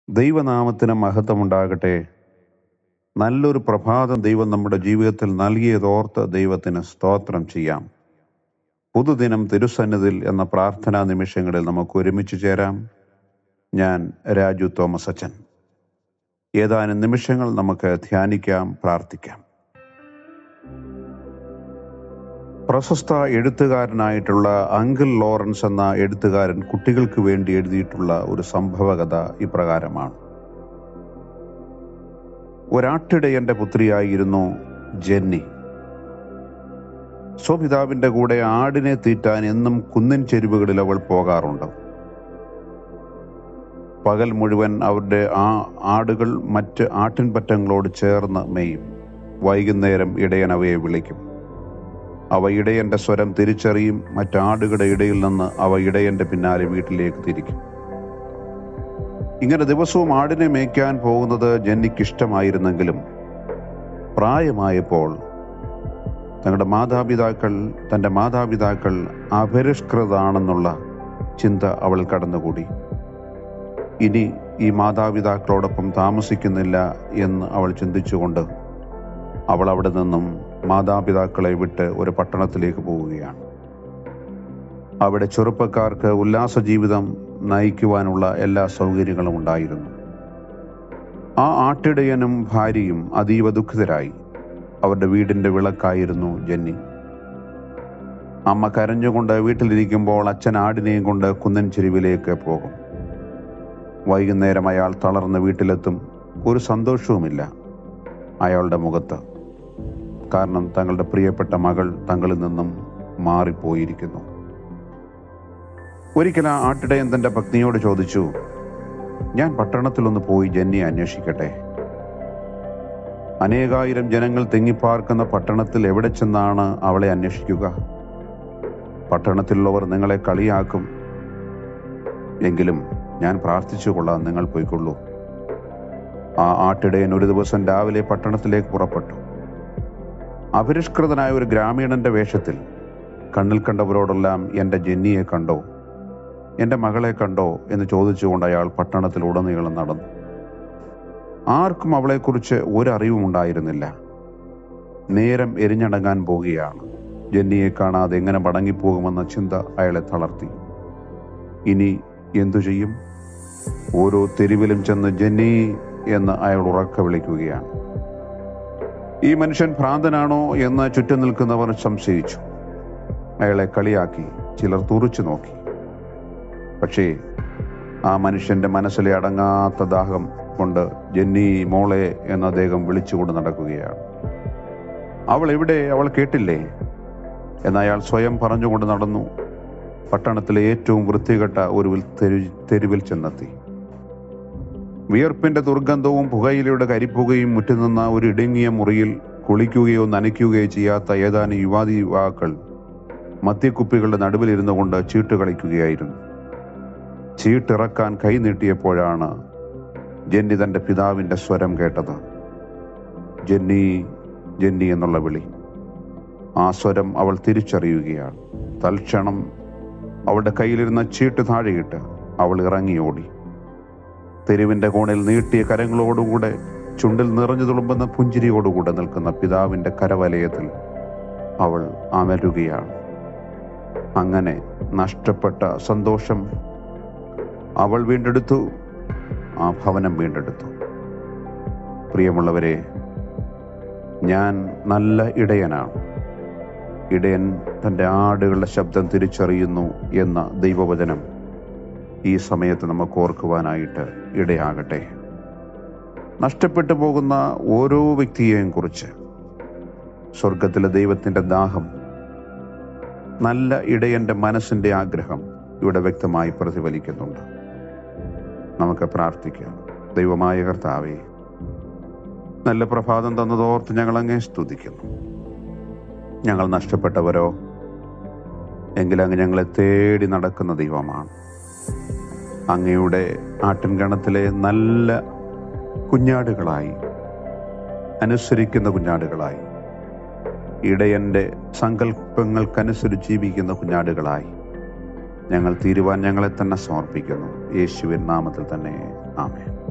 ദൈവനാമത്തിന് മഹത്വമുണ്ടാകട്ടെ നല്ലൊരു പ്രഭാതം ദൈവം നമ്മുടെ ജീവിതത്തിൽ നൽകിയതോർത്ത് ദൈവത്തിന് സ്തോത്രം ചെയ്യാം പുതുദിനം തിരുസന്നിധിയിൽ എന്ന പ്രാർത്ഥനാ നിമിഷങ്ങളിൽ നമുക്ക് ഒരുമിച്ച് ചേരാം ഞാൻ രാജു തോമസ് അച്ചൻ ഏതാനും നിമിഷങ്ങൾ നമുക്ക് ധ്യാനിക്കാം പ്രാർത്ഥിക്കാം പ്രശസ്ത എഴുത്തുകാരനായിട്ടുള്ള അങ്കിൾ ലോറൻസ് എന്ന എഴുത്തുകാരൻ കുട്ടികൾക്ക് വേണ്ടി എഴുതിയിട്ടുള്ള ഒരു സംഭവകഥ ഇപ്രകാരമാണ് ഒരാട്ടിടയന്റെ പുത്രിയായിരുന്നു ജെന്നി സ്വപിതാവിന്റെ കൂടെ ആടിനെ തീറ്റാൻ എന്നും കുന്നിൻ ചെരുവുകളിൽ അവൾ പോകാറുണ്ട് പകൽ മുഴുവൻ അവരുടെ ആ ആടുകൾ മറ്റ് ആട്ടിൻപറ്റങ്ങളോട് ചേർന്ന് മെയ്യും വൈകുന്നേരം ഇടയൻ അവയെ വിളിക്കും അവ ഇടയന്റെ സ്വരം തിരിച്ചറിയും മറ്റാടുകളുടെ ഇടയിൽ നിന്ന് അവ ഇടയന്റെ പിന്നാലെ വീട്ടിലേക്ക് തിരിക്കും ഇങ്ങനെ ദിവസവും ആടിനെ മേയ്ക്കാൻ പോകുന്നത് ജെന്നിക്ക് ഇഷ്ടമായിരുന്നെങ്കിലും പ്രായമായപ്പോൾ തങ്ങളുടെ മാതാപിതാക്കൾ തൻ്റെ മാതാപിതാക്കൾ അപരിഷ്കൃതാണെന്നുള്ള ചിന്ത അവൾ കടന്നുകൂടി ഇനി ഈ മാതാപിതാക്കളോടൊപ്പം താമസിക്കുന്നില്ല എന്ന് അവൾ ചിന്തിച്ചുകൊണ്ട് അവൾ അവിടെ നിന്നും മാതാപിതാക്കളെ വിട്ട് ഒരു പട്ടണത്തിലേക്ക് പോവുകയാണ് അവിടെ ചെറുപ്പക്കാർക്ക് ഉല്ലാസ ജീവിതം നയിക്കുവാനുള്ള എല്ലാ സൗകര്യങ്ങളും ഉണ്ടായിരുന്നു ആ ആട്ടിടയനും ഭാര്യയും അതീവ ദുഃഖിതരായി അവരുടെ വീടിന്റെ വിളക്കായിരുന്നു ജന്നി അമ്മ കരഞ്ഞുകൊണ്ട് വീട്ടിലിരിക്കുമ്പോൾ അച്ഛൻ ആടിനെയും കൊണ്ട് കുന്നൻ ചെരുവിലേക്ക് പോകും വൈകുന്നേരം അയാൾ തളർന്ന് വീട്ടിലെത്തും ഒരു സന്തോഷവുമില്ല അയാളുടെ മുഖത്ത് കാരണം തങ്ങളുടെ പ്രിയപ്പെട്ട മകൾ തങ്ങളിൽ നിന്നും മാറിപ്പോയിരിക്കുന്നു ഒരിക്കൽ ആ ആട്ടിടയൻ തന്റെ പത്നിയോട് ചോദിച്ചു ഞാൻ പട്ടണത്തിലൊന്ന് പോയി ജെന്നിയെ അന്വേഷിക്കട്ടെ അനേകായിരം ജനങ്ങൾ തിങ്ങിപ്പാർക്കുന്ന പട്ടണത്തിൽ എവിടെ ചെന്നാണ് അവളെ അന്വേഷിക്കുക പട്ടണത്തിലുള്ളവർ നിങ്ങളെ കളിയാക്കും എങ്കിലും ഞാൻ പ്രാർത്ഥിച്ചു കൊള്ളാം നിങ്ങൾ പോയിക്കൊള്ളൂ ആ ആട്ടിടയൻ ഒരു ദിവസം രാവിലെ പട്ടണത്തിലേക്ക് പുറപ്പെട്ടു അപരിഷ്കൃതനായ ഒരു ഗ്രാമീണന്റെ വേഷത്തിൽ കണ്ണിൽ കണ്ടവരോടെല്ലാം എൻ്റെ ജെന്നിയെ കണ്ടോ എൻ്റെ മകളെ കണ്ടോ എന്ന് ചോദിച്ചുകൊണ്ട് അയാൾ പട്ടണത്തിൽ ഉടനീളം നടന്നു ആർക്കും അവളെക്കുറിച്ച് ഒരറിവും ഉണ്ടായിരുന്നില്ല നേരം എരിഞ്ഞടങ്ങാൻ പോവുകയാണ് ജെന്നിയെ കാണാതെ എങ്ങനെ മടങ്ങിപ്പോകുമെന്ന ചിന്ത അയാളെ തളർത്തി ഇനി എന്തു ചെയ്യും ഓരോ തെരുവിലും ചെന്ന് ജെന്നി എന്ന് അയാൾ ഉറക്ക വിളിക്കുകയാണ് ഈ മനുഷ്യൻ ഭ്രാന്തനാണോ എന്ന് ചുറ്റും നിൽക്കുന്നവർ സംശയിച്ചു അയാളെ കളിയാക്കി ചിലർ തുറിച്ചു നോക്കി പക്ഷേ ആ മനുഷ്യന്റെ മനസ്സിലെ അടങ്ങാത്ത ദാഹം കൊണ്ട് ജെന്നി മോളെ എന്ന് അദ്ദേഹം വിളിച്ചുകൊണ്ട് നടക്കുകയാണ് അവൾ എവിടെ അവൾ കേട്ടില്ലേ എന്ന് അയാൾ സ്വയം പറഞ്ഞുകൊണ്ട് നടന്നു പട്ടണത്തിലെ ഏറ്റവും വൃത്തികെട്ട ഒരു തെരു തെരുവിൽ ചെന്നെത്തി വിയർപ്പിന്റെ ദുർഗന്ധവും പുകയിലയുടെ കരിപ്പുകയും മുറ്റുനിന്ന ഒരു ഇടുങ്ങിയ മുറിയിൽ കുളിക്കുകയോ നനയ്ക്കുകയോ ചെയ്യാത്ത ഏതാനും യുവാതി യുവാക്കൾ മദ്യക്കുപ്പികളുടെ നടുവിലിരുന്നു കൊണ്ട് ചീട്ട് കളിക്കുകയായിരുന്നു ചീട്ടിറക്കാൻ കൈ നീട്ടിയപ്പോഴാണ് ജെന്നി തന്റെ പിതാവിന്റെ സ്വരം കേട്ടത് ജെന്നി ജെന്നി എന്നുള്ള വിളി ആ സ്വരം അവൾ തിരിച്ചറിയുകയാണ് തൽക്ഷണം അവളുടെ കയ്യിലിരുന്ന ചീട്ട് താഴെയിട്ട് അവൾ ഇറങ്ങി ഓടി തെരുവിന്റെ കോണിൽ നീട്ടിയ കരങ്ങളോടുകൂടെ ചുണ്ടിൽ നിറഞ്ഞു തുളുമ്പുന്ന പുഞ്ചിരിയോടുകൂടെ നിൽക്കുന്ന പിതാവിന്റെ കരവലയത്തിൽ അവൾ അമരുകയാണ് അങ്ങനെ നഷ്ടപ്പെട്ട സന്തോഷം അവൾ വീണ്ടെടുത്തു ആ ഭവനം വീണ്ടെടുത്തു പ്രിയമുള്ളവരെ ഞാൻ നല്ല ഇടയനാണ് ഇടയൻ തൻ്റെ ആടുകളുടെ ശബ്ദം തിരിച്ചറിയുന്നു എന്ന ദൈവവചനം ഈ സമയത്ത് നമുക്ക് ഓർക്കുവാനായിട്ട് ഇടയാകട്ടെ നഷ്ടപ്പെട്ടു പോകുന്ന ഓരോ വ്യക്തിയെയും കുറിച്ച് സ്വർഗത്തിലെ ദൈവത്തിൻ്റെ ദാഹം നല്ല ഇടയന്റെ മനസ്സിൻ്റെ ആഗ്രഹം ഇവിടെ വ്യക്തമായി പ്രതിഫലിക്കുന്നുണ്ട് നമുക്ക് പ്രാർത്ഥിക്കാം ദൈവമായ കർത്താവേ നല്ല പ്രഭാതം തന്നതോർത്ത് ഞങ്ങൾ അങ്ങേ സ്തുതിക്കുന്നു ഞങ്ങൾ നഷ്ടപ്പെട്ടവരോ എങ്കിലങ്ങ് ഞങ്ങളെ തേടി നടക്കുന്ന ദൈവമാണ് അങ്ങയുടെ ആട്ടിൻഗണത്തിലെ നല്ല കുഞ്ഞാടുകളായി അനുസരിക്കുന്ന കുഞ്ഞാടുകളായി ഇടയന്റെ സങ്കല്പങ്ങൾക്കനുസരിച്ച് ജീവിക്കുന്ന കുഞ്ഞാടുകളായി ഞങ്ങൾ തീരുവാൻ ഞങ്ങളെ തന്നെ സമർപ്പിക്കുന്നു യേശുവിൻ നാമത്തിൽ തന്നെ ആമേൻ